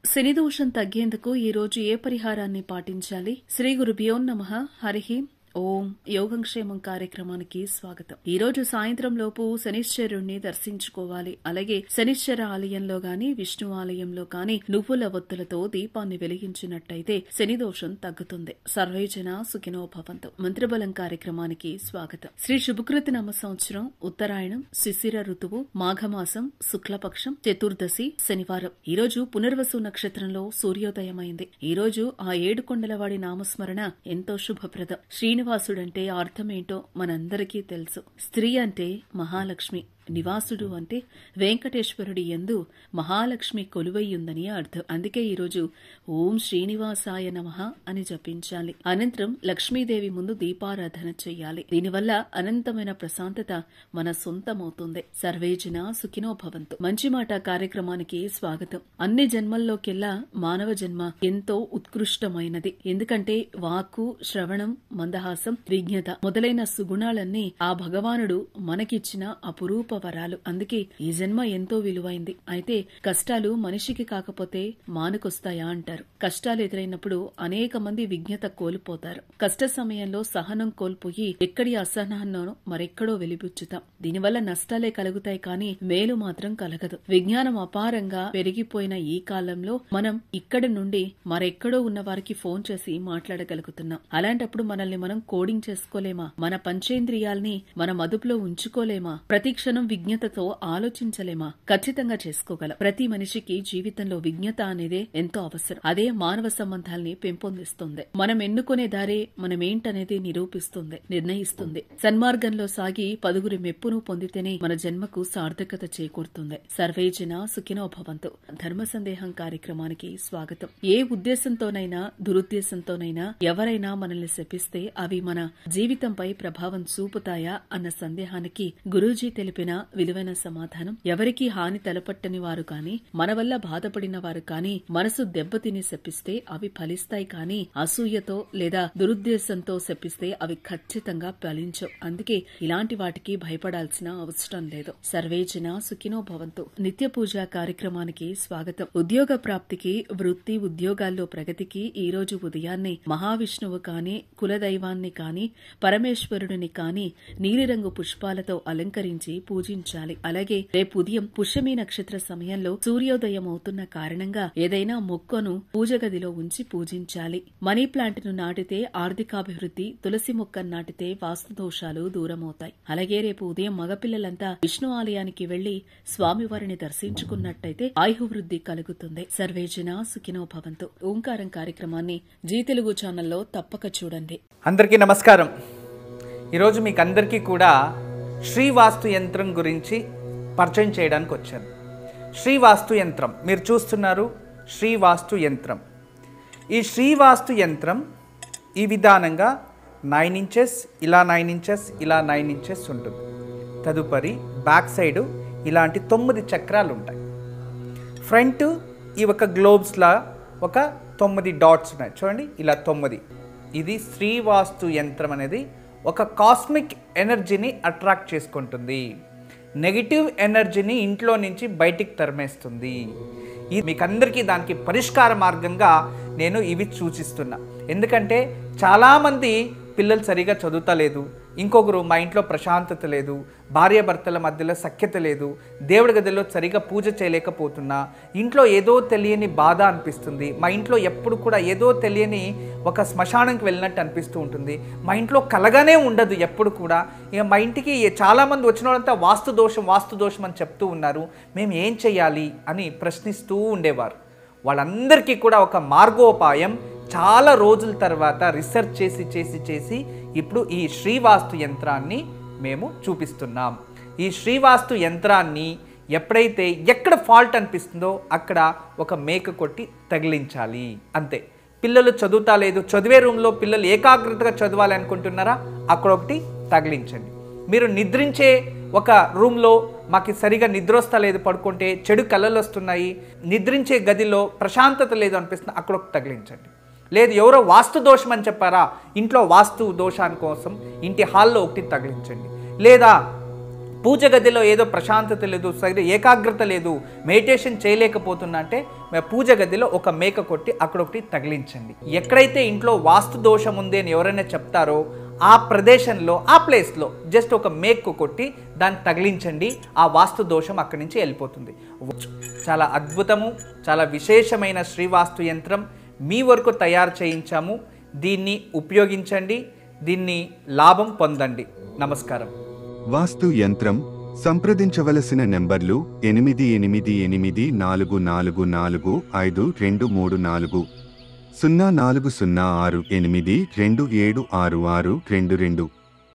శని దోషం తగ్గేందుకు ఈ రోజు ఏ పరిహారాన్ని పాటించాలి శ్రీ గురుభ్యో నమ హరి ఓం యోగంక్షేమం కార్యక్రమానికి స్వాగతం ఈ రోజు సాయంత్రం లోపు శనిశ్చరుణ్ణి దర్శించుకోవాలి అలాగే శనిశ్చర ఆలయంలో గాని విష్ణు ఆలయంలో గాని నువ్వుల ఒత్తులతో దీపాన్ని వెలిగించినట్టయితే శని దోషం తగ్గుతుంది సర్వేజన సుఖినో భవంతు మంత్రబలం కార్యక్రమానికి స్వాగతం శ్రీ శుభకృతి నమ సంవత్సరం ఉత్తరాయణం శిశిర ఋతువు మాఘమాసం శుక్లపక్షం చతుర్దశి శనివారం ఈ రోజు పునర్వసు నక్షత్రంలో సూర్యోదయమైంది ఈ రోజు ఆ ఏడు కొండలవాడి నామస్మరణ ఎంతో శుభప్రదం శ్రీనివాసుడంటే అర్థమేంటో మనందరికీ తెలుసు స్త్రీ అంటే మహాలక్ష్మి నివాసుడు అంటే వెంకటేశ్వరుడి ఎందు మహాలక్ష్మి కొలువయ్యుందని అర్థం అందుకే ఈరోజు ఓం శ్రీనివాసాయ నమః అని జపించాలి అనంతరం లక్ష్మీదేవి ముందు దీపారాధన చెయ్యాలి దీనివల్ల అనంతమైన ప్రశాంతత మన సొంతమవుతుంది సర్వేజన సుఖినో భవంతు మంచి మాట కార్యక్రమానికి స్వాగతం అన్ని జన్మల్లోకెల్లా మానవ జన్మ ఎంతో ఉత్కృష్టమైనది ఎందుకంటే వాక్కు శ్రవణం మందహాసం విజ్ఞత మొదలైన సుగుణాలన్నీ ఆ భగవానుడు మనకిచ్చిన అపురూప వరాలు అందుకే ఈ జన్మ ఎంతో విలువైంది అయితే కష్టాలు మనిషికి కాకపోతే మానుకొస్తాయా అంటారు కష్టాలు ఎదురైనప్పుడు అనేక మంది విజ్ఞత కోల్పోతారు కష్ట సమయంలో సహనం కోల్పోయి ఎక్కడి అసహనాన్నో మరెక్కడో వెలిబుచ్చుతాం దీనివల్ల నష్టాలే కలుగుతాయి కానీ మేలు మాత్రం కలగదు విజ్ఞానం అపారంగా పెరిగిపోయిన ఈ కాలంలో మనం ఇక్కడి నుండి మరెక్కడో ఉన్న వారికి ఫోన్ చేసి మాట్లాడగలుగుతున్నాం అలాంటప్పుడు మనల్ని మనం కోడింగ్ చేసుకోలేమా మన పంచేంద్రియాల్ని మన మదుపులో ఉంచుకోలేమా ప్రతి క్షణం విజ్ఞతతో ఆలోచించలేమా ఖచ్చితంగా చేసుకోగలం ప్రతి మనిషికి జీవితంలో విజ్ఞత అనేదే ఎంతో అవసరం అదే మానవ సంబంధాల్ని పెంపొందిస్తుంది మనం ఎన్నుకునే దారే మనమేంటనేది నిరూపిస్తుంది నిర్ణయిస్తుంది సన్మార్గంలో సాగి పదుగురి మెప్పును పొందితేనే మన జన్మకు సార్థకత చేకూరుతుంది సర్వేజన సుఖినో భవంతు ధర్మ సందేహం కార్యక్రమానికి స్వాగతం ఏ ఉద్దేశంతోనైనా దురుద్దేశంతోనైనా ఎవరైనా మనల్ని శపిస్తే అవి మన జీవితంపై ప్రభావం చూపుతాయా అన్న సందేహానికి గురూజీ తెలిపిన విలువైన సమాధానం ఎవరికీ హాని తలపట్టని వారు కాని మన వల్ల బాధపడిన వారు కాని మనసు దెబ్బతిని శపిస్తే అవి ఫలిస్తాయి కాని అసూయతో లేదా దురుద్దేశంతో శపిస్తే అవి ఖచ్చితంగా ఫలించవు అందుకే ఇలాంటి వాటికి భయపడాల్సిన అవసరం లేదు సర్వేజన సుఖినో భవంతు నిత్య పూజ కార్యక్రమానికి స్వాగతం ఉద్యోగ ప్రాప్తికి వృత్తి ఉద్యోగాల్లో ప్రగతికి ఈ రోజు ఉదయాన్నే మహావిష్ణువు కాని కులదైవాన్ని కాని పరమేశ్వరుడిని కాని నీలిరంగు పుష్పాలతో అలంకరించి పూజించాలి అలాగే రేపు ఉదయం పుష్యమి నక్షత్ర సమయంలో సూర్యోదయం అవుతున్న కారణంగా ఏదైనా మొక్కను పూజ గదిలో ఉంచి పూజించాలి మనీ ప్లాంట్ ను నాటితే ఆర్థికాభివృద్ధి తులసి మొక్కను నాటితే వాస్తు దోషాలు దూరమవుతాయి అలాగే రేపు ఉదయం మగపిల్లలంతా విష్ణు ఆలయానికి వెళ్లి స్వామివారిని దర్శించుకున్నట్టయితే ఆయువృద్ధి కలుగుతుంది సర్వేజన సుఖినో భవంతు ఓంకారం కార్యక్రమాన్ని జీ తెలుగు ఛానల్లో తప్పక చూడండి అందరికీ నమస్కారం ఈరోజు మీకు అందరికీ కూడా శ్రీవాస్తు యంత్రం గురించి పరిచయం చేయడానికి వచ్చాను శ్రీవాస్తు యంత్రం మీరు చూస్తున్నారు శ్రీవాస్తు యంత్రం ఈ శ్రీవాస్తు యంత్రం ఈ విధానంగా నైన్ ఇంచెస్ ఇలా నైన్ ఇంచెస్ ఇలా నైన్ ఇంచెస్ ఉంటుంది తదుపరి బ్యాక్ సైడు ఇలాంటి తొమ్మిది చక్రాలు ఉంటాయి ఫ్రంట్ ఈ ఒక గ్లోబ్స్లా ఒక తొమ్మిది డాట్స్ ఉన్నాయి చూడండి ఇలా తొమ్మిది ఇది శ్రీవాస్తు యంత్రం అనేది ఒక కాస్మిక్ ఎనర్జీని అట్రాక్ట్ చేసుకుంటుంది నెగిటివ్ ఎనర్జీని ఇంట్లో నుంచి బయటికి తరిమేస్తుంది ఇది మీకు అందరికీ దానికి పరిష్కార మార్గంగా నేను ఇవి సూచిస్తున్నా ఎందుకంటే చాలామంది పిల్లలు సరిగా చదువుతలేదు ఇంకొకరు మా ఇంట్లో ప్రశాంతత లేదు భార్యాభర్తల మధ్యలో సఖ్యత లేదు దేవుడి గదిలో సరిగా పూజ చేయలేకపోతున్నా ఇంట్లో ఏదో తెలియని బాధ అనిపిస్తుంది మా ఇంట్లో ఎప్పుడు కూడా ఏదో తెలియని ఒక శ్మశానంకి వెళ్ళినట్టు అనిపిస్తూ ఉంటుంది మా ఇంట్లో కలగానే ఉండదు ఎప్పుడు కూడా ఇక మా ఇంటికి చాలామంది వచ్చిన వాళ్ళంతా వాస్తు దోషం వాస్తు దోషం అని చెప్తూ ఉన్నారు మేము ఏం చేయాలి అని ప్రశ్నిస్తూ ఉండేవారు వాళ్ళందరికీ కూడా ఒక మార్గోపాయం చాలా రోజుల తర్వాత రీసెర్చ్ చేసి చేసి చేసి ఇప్పుడు ఈ శ్రీవాస్తు యంత్రాన్ని మేము చూపిస్తున్నాం ఈ శ్రీవాస్తు యంత్రాన్ని ఎప్పుడైతే ఎక్కడ ఫాల్ట్ అనిపిస్తుందో అక్కడ ఒక మేక కొట్టి తగిలించాలి అంతే పిల్లలు చదువుతా లేదు చదివే రూమ్లో పిల్లలు ఏకాగ్రతగా చదవాలి అనుకుంటున్నారా అక్కడ ఒకటి తగిలించండి మీరు నిద్రించే ఒక రూమ్లో మాకు సరిగా నిద్ర వస్తలేదు పడుకుంటే చెడు కళలు వస్తున్నాయి నిద్రించే గదిలో ప్రశాంతత లేదు అనిపిస్తుంది అక్కడ ఒకటి తగిలించండి లేదు ఎవరో వాస్తు దోషం అని చెప్పారా ఇంట్లో వాస్తు దోషాని కోసం ఇంటి హాల్లో ఒకటి తగిలించండి లేదా పూజ గదిలో ఏదో ప్రశాంతత లేదు సరి ఏకాగ్రత లేదు మెడిటేషన్ చేయలేకపోతున్నా అంటే మీ పూజ గదిలో ఒక మేక కొట్టి అక్కడ ఒకటి తగిలించండి ఎక్కడైతే ఇంట్లో వాస్తు దోషం ఉంది అని ఎవరైనా చెప్తారో ఆ ప్రదేశంలో ఆ ప్లేస్లో జస్ట్ ఒక మేకు కొట్టి దాన్ని తగిలించండి ఆ వాస్తు దోషం అక్కడి నుంచి వెళ్ళిపోతుంది చాలా అద్భుతము చాలా విశేషమైన శ్రీవాస్తు యంత్రం మీ వరకు తయారు చేయించాము దీన్ని ఉపయోగించండి దీన్ని లాభం పొందండి నమస్కారం వాస్తు యంత్రం సంప్రదించవలసిన నెంబర్లు ఎనిమిది ఎనిమిది ఎనిమిది నాలుగు నాలుగు నాలుగు ఐదు రెండు మూడు నాలుగు సున్నా నాలుగు సున్నా ఆరు ఎనిమిది రెండు ఏడు ఆరు ఆరు రెండు రెండు